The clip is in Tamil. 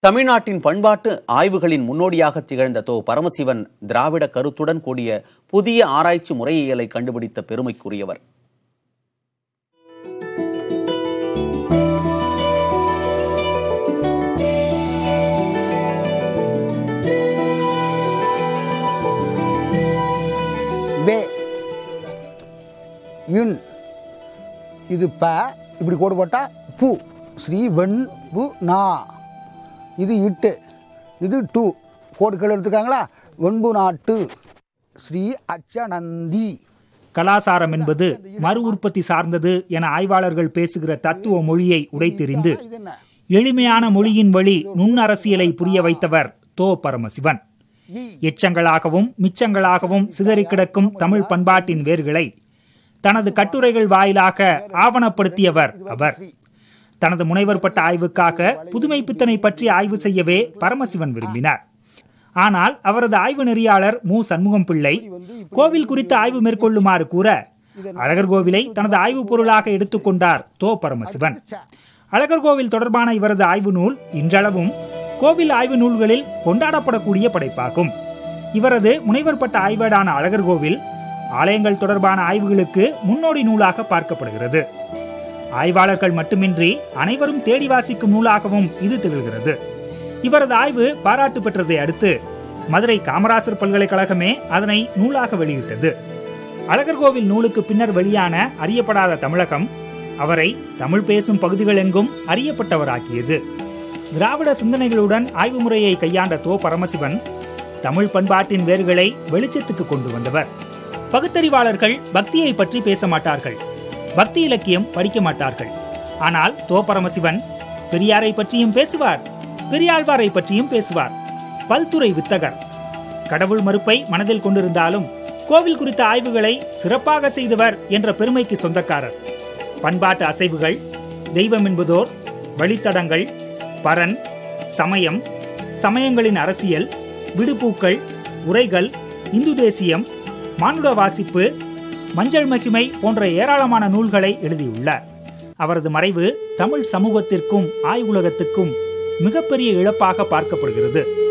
தமிழ்நாட்டின் பண்பாட்டு ஆய்வுகளின் முன்னோடியாக திகழ்ந்த தோ பரமசிவன் திராவிட கருத்துடன் கூடிய புதிய ஆராய்ச்சி முறையியலை கண்டுபிடித்த பெருமைக்குரியவர் வே இன் இது ப இப்படி கோடு போட்டால் பூ ஸ்ரீ வெண் பு நா இது இட்டு இது டூ கோடுகள் எடுத்துக்காங்களா வெண்பு நாட்டு ஸ்ரீ அச்சநந்தி கலாசாரம் என்பது மறு உற்பத்தி சார்ந்தது என ஆய்வாளர்கள் பேசுகிற தத்துவ மொழியை உடைத்தெறிந்து இது என்ன எளிமையான மொழியின் வழி நுண்ணரசியலை புரிய வைத்தவர் தோ பரமசிவன் இ எச்சங்களாகவும் மிச்சங்களாகவும் சிதறிக் கிடக்கும் தமிழ் பண்பாட்டின் வேர்களை தனது கட்டுரைகள் வாயிலாக ஆவணப்படுத்தியவர் அவர் தனது முனைவர் பட்ட ஆய்வுக்காக புதுமை பித்தனை பற்றி ஆய்வு செய்யவே பரமசிவன் விரும்பினார் ஆனால் அவரது ஆய்வு நெறியாளர் மு சண்முகம் பிள்ளை கோவில் குறித்து ஆய்வு மேற்கொள்ளுமாறு கூற அழகர் கோவிலை தனது ஆய்வுப் பொருளாக எடுத்துக்கொண்டார் தோ பரமசிவன் அழகர் கோவில் தொடர்பான இவரது ஆய்வு நூல் இன்றளவும் கோவில் ஆய்வு நூல்களில் கொண்டாடப்படக்கூடிய படைப்பாகும் இவரது முனைவர் பட்ட ஆய்வேடான அழகர் கோவில் ஆலயங்கள் தொடர்பான ஆய்வுகளுக்கு முன்னோடி நூலாக பார்க்கப்படுகிறது ஆய்வாளர்கள் மட்டுமின்றி அனைவரும் தேடி வாசிக்கும் நூலாகவும் இது திகழ்கிறது இவரது ஆய்வு பாராட்டு பெற்றதை அடுத்து மதுரை காமராசர் பல்கலைக்கழகமே அதனை நூலாக வெளியிட்டது அழகர் கோவில் நூலுக்கு பின்னர் வெளியான அறியப்படாத தமிழகம் அவரை தமிழ் பேசும் பகுதிகள் எங்கும் அறியப்பட்டவராக்கியது திராவிட சிந்தனைகளுடன் ஆய்வு முறையை கையாண்ட தோ பரமசிவன் தமிழ் பண்பாட்டின் வேர்களை வெளிச்சத்துக்கு கொண்டு வந்தவர் பகுத்தறிவாளர்கள் பக்தியை பற்றி பேச மாட்டார்கள் பக்தி இலக்கியம் படிக்க மாட்டார்கள் ஆனால் தோ பரமசிவன் பெரியாரை பற்றியும் பேசுவார் பெரியாழ்வாரை பற்றியும் பேசுவார் பல்துறை வித்தகர் கடவுள் மறுப்பை மனதில் கொண்டிருந்தாலும் கோவில் குறித்த ஆய்வுகளை சிறப்பாக செய்தவர் என்ற பெருமைக்கு சொந்தக்காரர் பண்பாட்டு அசைவுகள் தெய்வம் என்பதோர் வழித்தடங்கள் பரன் சமயம் சமயங்களின் அரசியல் விடுபூக்கள் உரைகள் இந்து தேசியம் மானுட வாசிப்பு மஞ்சள் மகிமை போன்ற ஏராளமான நூல்களை எழுதியுள்ளார் அவரது மறைவு தமிழ் சமூகத்திற்கும் ஆய்வுலகத்துக்கும் மிகப்பெரிய இழப்பாக பார்க்கப்படுகிறது